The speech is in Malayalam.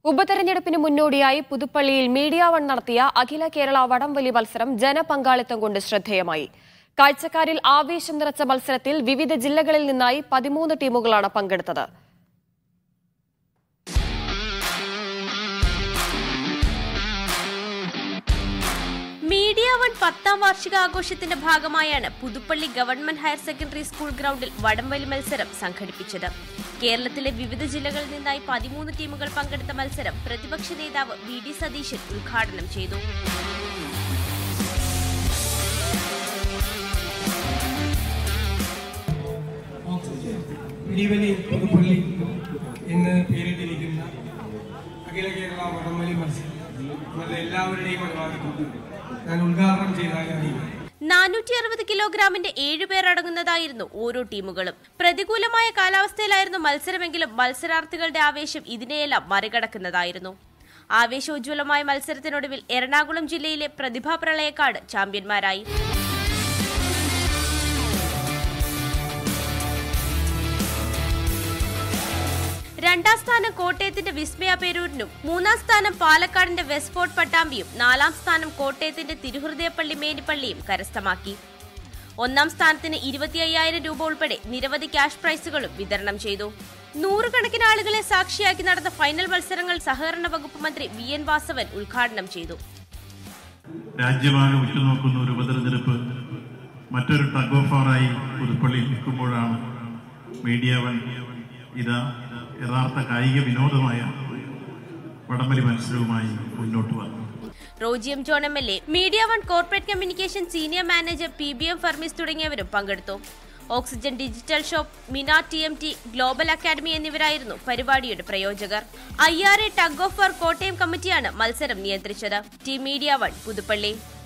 ഉപതെരഞ്ഞെടുപ്പിന് മുന്നോടിയായി പുതുപ്പള്ളിയിൽ മീഡിയ വൺ നടത്തിയ അഖില കേരള വടംവലി മത്സരം ജനപങ്കാളിത്തം കൊണ്ട് ശ്രദ്ധേയമായി കാഴ്ചക്കാരിൽ ആവേശം നിറച്ച മത്സരത്തിൽ വിവിധ ജില്ലകളിൽ നിന്നായി പതിമൂന്ന് ടീമുകളാണ് പങ്കെടുത്തത് മീഡിയ വൺ പത്താം വാർഷികാഘോഷത്തിന്റെ ഭാഗമായാണ് Puthuppally government higher secondary school ഗ്രൗണ്ടിൽ വടംവലി മത്സരം സംഘടിപ്പിച്ചത് കേരളത്തിലെ വിവിധ ജില്ലകളിൽ നിന്നായി പതിമൂന്ന് ടീമുകൾ പങ്കെടുത്ത മത്സരം പ്രതിപക്ഷ നേതാവ് വി ഡി സതീശൻ ഉദ്ഘാടനം ചെയ്തു പിടിവലി പുതുപ്പള്ളി എന്ന് പേരിട്ടിരിക്കുന്ന അഖില കേരള വടംവലി മത്സരം നമ്മുടെ എല്ലാവരുടെയും അനുവാദം ഞാൻ ഉദ്ഘാടനം ചെയ്താൽ അറിയിക്കും നാനൂറ്റി അറുപത് കിലോഗ്രാമിന്റെ ഏഴുപേർ അടങ്ങുന്നതായിരുന്നു ഓരോ ടീമുകളും പ്രതികൂലമായ കാലാവസ്ഥയിലായിരുന്നു മത്സരമെങ്കിലും മത്സരാർത്ഥികളുടെ ആവേശം ഇതിനെയെല്ലാം മറികടക്കുന്നതായിരുന്നു ആവേശോജ്വലമായ മത്സരത്തിനൊടുവിൽ എറണാകുളം ജില്ലയിലെ പ്രതിഭാ പ്രളയക്കാട് ചാമ്പ്യന്മാരായി രണ്ടാം സ്ഥാനം കോട്ടയത്തിന്റെ വിസ്മയ പേരൂരിനും മൂന്നാം സ്ഥാനം പാലക്കാടിന്റെ വെസ്റ്റ്ഫോർട്ട് പട്ടാമ്പിയും നാലാം സ്ഥാനം കോട്ടയത്തിന്റെ തിരുഹൃദയപ്പള്ളി മേനിപ്പള്ളിയും കരസ്ഥമാക്കി ഒന്നാം സ്ഥാനത്തിന് ഇരുപത്തി അയ്യായിരം രൂപ ഉൾപ്പെടെ നിരവധി ക്യാഷ് പ്രൈസുകളും വിതരണം ചെയ്തു നൂറുകണക്കിന് ആളുകളെ സാക്ഷിയാക്കി നടന്ന ഫൈനൽ മത്സരങ്ങൾ സഹകരണ വകുപ്പ് മന്ത്രി വി എൻ വാസവൻ ഉദ്ഘാടനം ചെയ്തു രാജ്യമാകെ ഉറ്റുനോക്കുന്ന ഒരു ഉപതെരഞ്ഞെടുപ്പ് മറ്റൊരു ടഗ് ഓഫ് വാറായി പുതുപ്പള്ളിയിൽ നിൽക്കുമ്പോഴാണ് മീഡിയ വൺ ഇതാ യഥാർത്ഥ കായിക വിനോദമായ വടംവലി മത്സരവുമായി മുന്നോട്ട് വന്നു Roji M John M L A media one corporate communication senior manager P B M ഫർമീസ് തുടങ്ങിയവരും പങ്കെടുത്തു ഓക്സിജൻ ഡിജിറ്റൽ ഷോപ്പ് മിന T M T global academy എന്നിവരായിരുന്നു പരിപാടിയുടെ പ്രയോജകർ I R A tug of war Kottayam കമ്മിറ്റിയാണ് മത്സരം നിയന്ത്രിച്ചത് ടീം മീഡിയ വൺ പുതുപ്പള്ളി